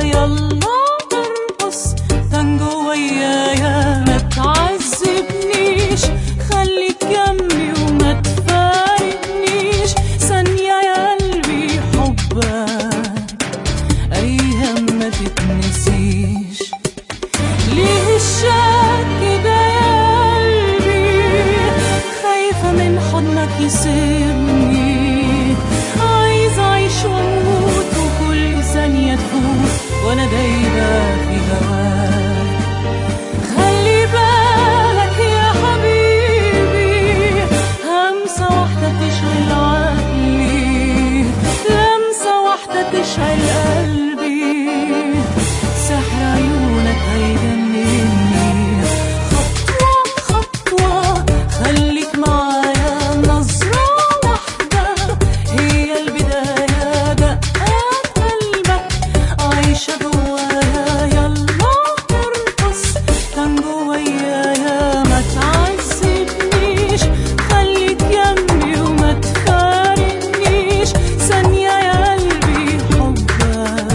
يلا ارقص تانجو ويايا ما تعذبنيش خليك جنبي وما تفارقنيش ثانية يا قلبي حبك أيام ما تتنسيش ليه الشك ده يا قلبي خايفة من حضنك يسيبني عايزة أعيش وأموت وكل ثانية تفوت وأنا دايبة في هواك خلي بالك يا حبيبي همسة واحدة تشغل عقلي لمسة واحدة تشعل قلبي سحر عيونك هيجنني خطوة خطوة خليك معايا نظرة واحدة هي البداية دقات قلبك عايشة جوايا يلا ارقص تانجو ويايا ما تعذبنيش خليك جنبي وما تفارقنيش ثانية يا قلبي حبك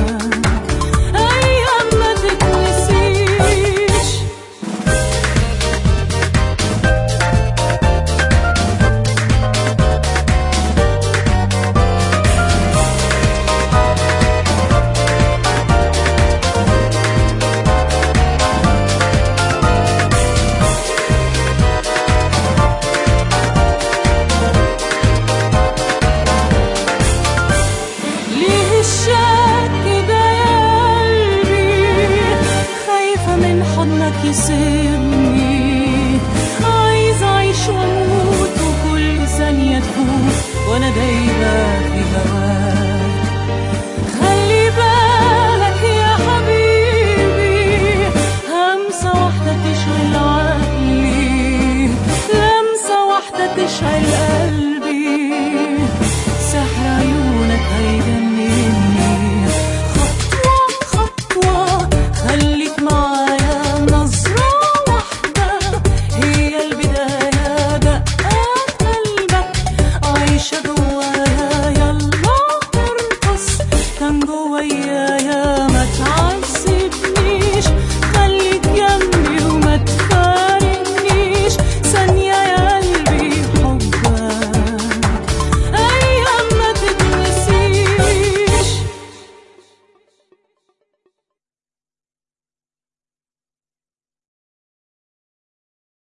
أيام ما تتنسيش ليه الشك ده يا قلبي خايفة من حضنك يسيبني عايزة أعيش وأموت وكل ثانية تفوت وأنا دايبة في هواك